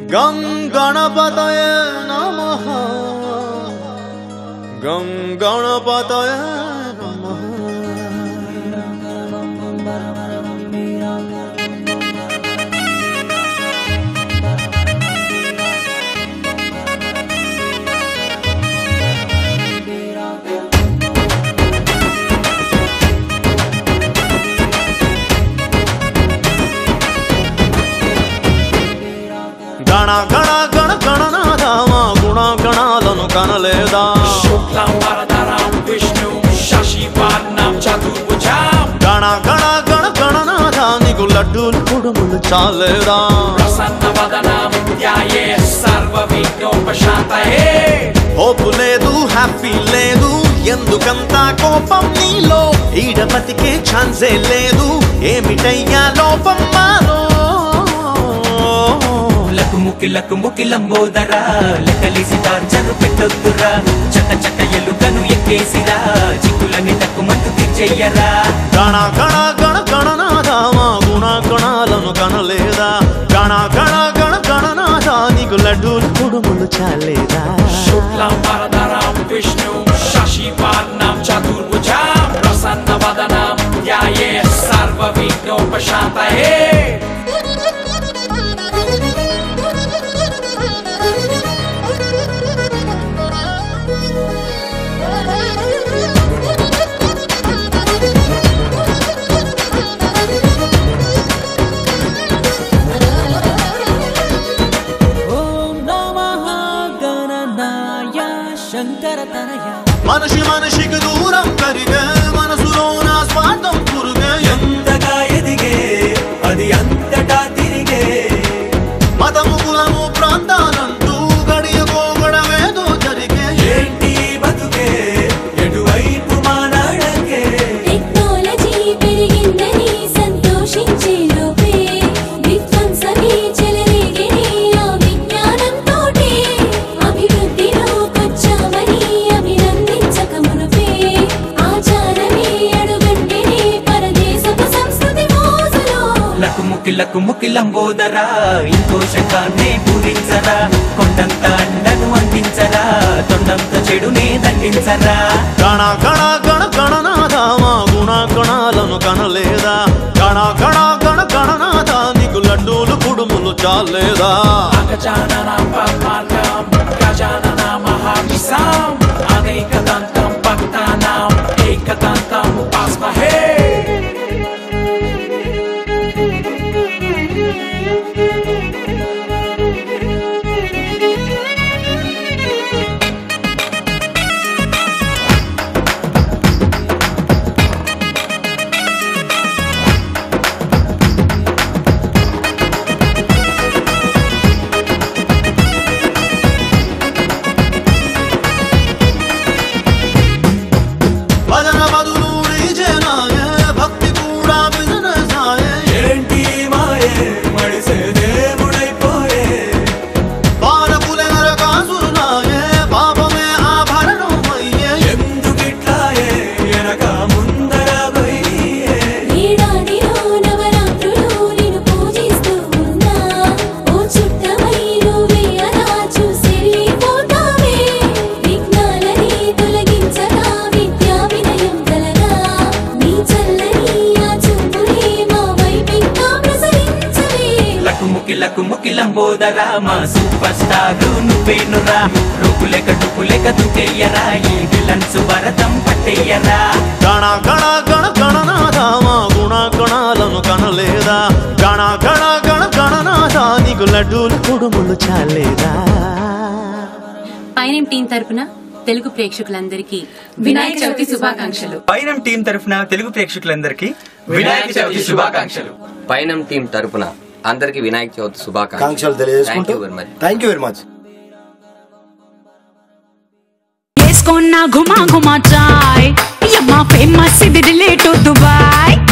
గం గణపతయ నమః గం గణపతయ నమః గణ గణ గణ గణనాథమా గుణ గణాలను కనలేదా శుక్లం వరదరం విష్ణు శశివర్ణం చతుర్భుజం గణ గణ గణ గణనాథ నీకు లడ్డూలు కుడుములు చాలేదా ప్రసన్న వదనం ధ్యాయే సర్వ విఘ్నోపశాంతయే హోపు లేదు హ్యాపీ లేదు ఎందుకంత కోపం నీలో ఈడ బతికే ఛాన్సే లేదు ఏమిటయ్యా లోపం మాలో లకు ముక్కి లకు ముక్కి లంబోదరా లెక్కలేసి టార్చరు పెట్టొద్దురా చక్క చక్క ఎలుకను ఎక్కేసిరా చిక్కులని తక్కు మంటు తీర్చెయ్యరా గణ గణ గణ గణనాథమా గుణ గణాలను కనలేదా గణ గణ గణ గణనాథ నీకు లడ్డూలు కుడుములు చాలేదా శుక్లం వరదరం విష్ణు శశివర్ణం చతుర్భుజం ప్రసన్న వదనం ధ్యాయే సర్వ విఘ్నోపశాంతయే ఓం నమః గణనాయ శంకర తనయ మనిషి మనిషికి దూరం కరిగే మనసులో నా స్వార్థం పురుగే ఎంతగా ఎదిగే అది అంతటా తిరిగే మతము కులము ప్రాంతాలంటూ గడియ పోగడమేదో జరిగే ఏంటి బతుకే ఎటువైపు మానాడకే టెక్నాలజీ పెరిగిందని సంతోషించే లోపే విధ్వంసమే చెలరేగిని ఆ విజ్ఞానంతోటే అభివృద్ధిలోకొచ్చామని అభినందించక మునుపే ఆచారమే అడుగంటిని పరదేశపు సంస్కృతి మోజులో లకు ముక్కి లకు ముక్కి లంబోదరా ఇంకో శకాన్ని పూరించరా కొండంత అండను అందించరా తొండంత చెడునే దండించరా గణ గణ గణ గణనాథమా గుణ గణాలను కనలేదా గణ గణ గణ గణనాథ నీకు లడ్డూలు కుడుములు చాలేదా అగజాననం పద్మార్గం గజానన మహావిశాం అనేకదంతం భక్తానాం ఏకదంతం ఉపాస్మహే భజన బదులు డీజేనాయే భక్తి కూడా బిజినెస్ ఆయే ఏంటి మాయే మడిసే దేవుడైపోయే పాలకులే నరకాసురులాయే పాపమే ఆభరణం అయ్యే ఎందుకిట్లాయే వెనక ముందర పోయే ఏడాదిలో నవరాత్రులు నిన్ను పూజిస్తూ ఉన్నా ఓ చుట్టమై నువ్వే అలా చూసిపోతావే విఘ్నాలని తొలగించగా విద్యా వినయం కలగా నీ చల్లని ఆ చూపుని మా వైపింకా ప్రసరించవే లకు ముక్కి లకు ముక్కి లంబోదరా మా సూపర్ స్టార్ నువ్వేనురా రూపులేక టుపులేక దుకెయ్యరా ఈ విలన్స్ భరతం పట్టేయ్యరా గణ గణ గణ గణనాథమా గుణ గణాలను కనలేదా గణ గణ గణ గణనాథ నీకు లడ్డూలు కుడుములు చాలేదా పైనం టీం తరపున తెలుగు ప్రేక్షకులందరికీ వినాయక చవితి శుభాకాంక్షలు పైనం టీం తరఫున తెలుగు ప్రేక్షకులందరికీ వినాయక చవితి శుభాకాంక్షలు పైనం టీం తరపున అందరికి వినాయక చవితి శుభాకాంక్షలు కాంక్షలు థ్యాంక్ తెలియజేసుకుంటూ you very much thank you very much వేసుకున్న ఘుమా ఘుమా చాయ్ యమ్మా ఫేమస్ ఇది రిలేట్ దుబాయ్